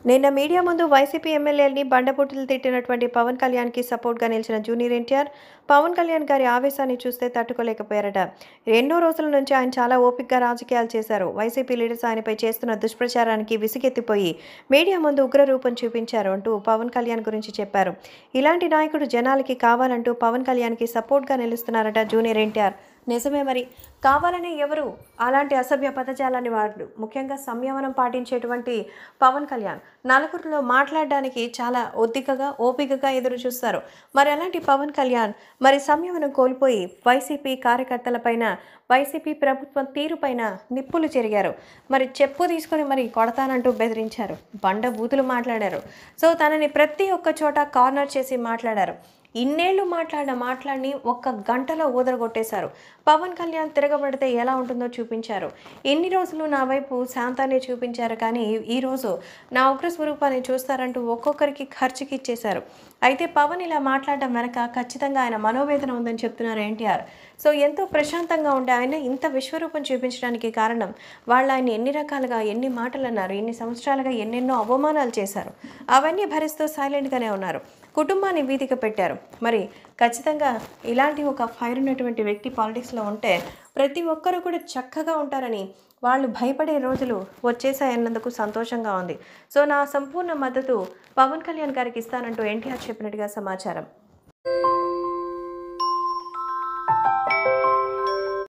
నిన్న మీడియా ముందు వైసీపీ ఎమ్మెల్యేలని బండబూతులు తిట్టినటువంటి పవన్ కళ్యాణ్కి సపోర్ట్గా నిలిచిన జూనియర్ ఎన్టీఆర్ పవన్ కళ్యాణ్ గారి ఆవేశాన్ని చూస్తే తట్టుకోలేకపోయారట ఎన్నో రోజుల నుంచి ఆయన చాలా ఓపికగా రాజకీయాలు చేశారు వైసీపీ లీడర్స్ ఆయనపై చేస్తున్న దుష్ప్రచారానికి విసిగెత్తిపోయి మీడియా ముందు ఉగ్ర రూపం చూపించారు అంటూ పవన్ కళ్యాణ్ గురించి చెప్పారు ఇలాంటి నాయకుడు జనాలకి కావాలంటూ పవన్ కళ్యాణ్కి సపోర్ట్గా నిలుస్తున్నారట జూనియర్ ఎన్టీఆర్ నిజమే మరి కావాలని ఎవరు అలాంటి అసభ్య పదజాలాన్ని వాడు ముఖ్యంగా సంయమనం పాటించేటువంటి పవన్ కళ్యాణ్ నలుగురిలో మాట్లాడడానికి చాలా ఒద్దికగా ఓపికగా ఎదురు చూస్తారు మరి అలాంటి పవన్ కళ్యాణ్ మరి సంయమనం కోల్పోయి వైసీపీ కార్యకర్తలపైన వైసీపీ ప్రభుత్వం తీరుపైన నిప్పులు చెరిగారు మరి చెప్పు తీసుకొని మరి కొడతానంటూ బెదిరించారు బండ బూతులు మాట్లాడారు సో తనని ప్రతి ఒక్క చోట కార్నర్ చేసి మాట్లాడారు ఇన్నేళ్లు మాట్లాడిన మాట్లాడిని ఒక్క గంటలో ఊదరగొట్టేశారు పవన్ కళ్యాణ్ తిరగబడితే ఎలా ఉంటుందో చూపించారు ఎన్ని రోజులు నా వైపు శాంతాన్ని చూపించారు కానీ ఈరోజు నా ఉగ్ర స్వరూపాన్ని చూస్తారంటూ ఒక్కొక్కరికి ఖర్చుకి ఇచ్చేశారు అయితే పవన్ ఇలా మాట్లాడడం వెనక ఖచ్చితంగా ఆయన మనోవేదన ఉందని చెప్తున్నారు ఎన్టీఆర్ సో ఎంతో ప్రశాంతంగా ఉండే ఆయన ఇంత విశ్వరూపం చూపించడానికి కారణం వాళ్ళు ఆయన ఎన్ని రకాలుగా ఎన్ని మాటలు అన్నారు ఎన్ని సంవత్సరాలుగా ఎన్నెన్నో అవమానాలు చేశారు అవన్నీ భరిస్తూ సైలెంట్గానే ఉన్నారు కుటుంబాన్ని వీధికి పెట్టారు మరి ఖచ్చితంగా ఇలాంటి ఒక ఫైర్ ఉన్నటువంటి వ్యక్తి పాలిటిక్స్లో ఉంటే ప్రతి ఒక్కరూ కూడా చక్కగా ఉంటారని వాళ్ళు భయపడే రోజులు వచ్చేసాయన్నందుకు సంతోషంగా ఉంది సో నా సంపూర్ణ మద్దతు పవన్ కళ్యాణ్ గారికి ఇస్తానంటూ ఎన్టీఆర్ చెప్పినట్టుగా సమాచారం